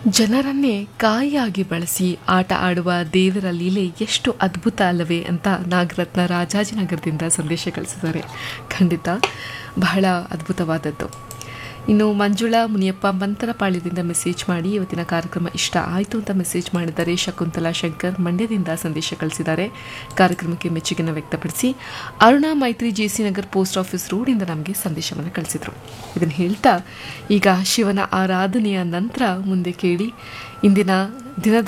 ಜನರನ್ನೇ ಕಾಯಿಯಾಗಿ ಬಳಸಿ ಆಟ ಆಡುವ ದೇವರ ಲೀಲೆ ಎಷ್ಟು ಅದ್ಭುತ ಅಲ್ಲವೇ ಅಂತ ನಾಗರತ್ನ ರಾಜಾಜಿನಗರದಿಂದ ಸಂದೇಶ ಕಳಿಸಿದ್ದಾರೆ ಖಂಡಿತ ಬಹಳ ಅದ್ಭುತವಾದದ್ದು ಇನ್ನು ಮಂಜುಳಾ ಮುನಿಯಪ್ಪ ಮಂತರಪಾಳ್ಯದಿಂದ ಮೆಸೇಜ್ ಮಾಡಿ ಇವತ್ತಿನ ಕಾರ್ಯಕ್ರಮ ಇಷ್ಟ ಆಯಿತು ಅಂತ ಮೆಸೇಜ್ ಮಾಡಿದ್ದಾರೆ ಶಕುಂತಲಾ ಶಂಕರ್ ಮಂಡ್ಯದಿಂದ ಸಂದೇಶ ಕಳಿಸಿದ್ದಾರೆ ಕಾರ್ಯಕ್ರಮಕ್ಕೆ ಮೆಚ್ಚುಗೆನ ವ್ಯಕ್ತಪಡಿಸಿ Aruna Maithri J C Nagar post office ರೋಡಿಂದ ನಮಗೆ ಸಂದೇಶವನ್ನು ಕಳಿಸಿದರು ಇದನ್ನು ಹೇಳ್ತಾ ಈಗ ಶಿವನ ಆರಾಧನೆಯ ನಂತರ ಮುಂದೆ ಕೇಳಿ ಇಂದಿನ ದಿನದ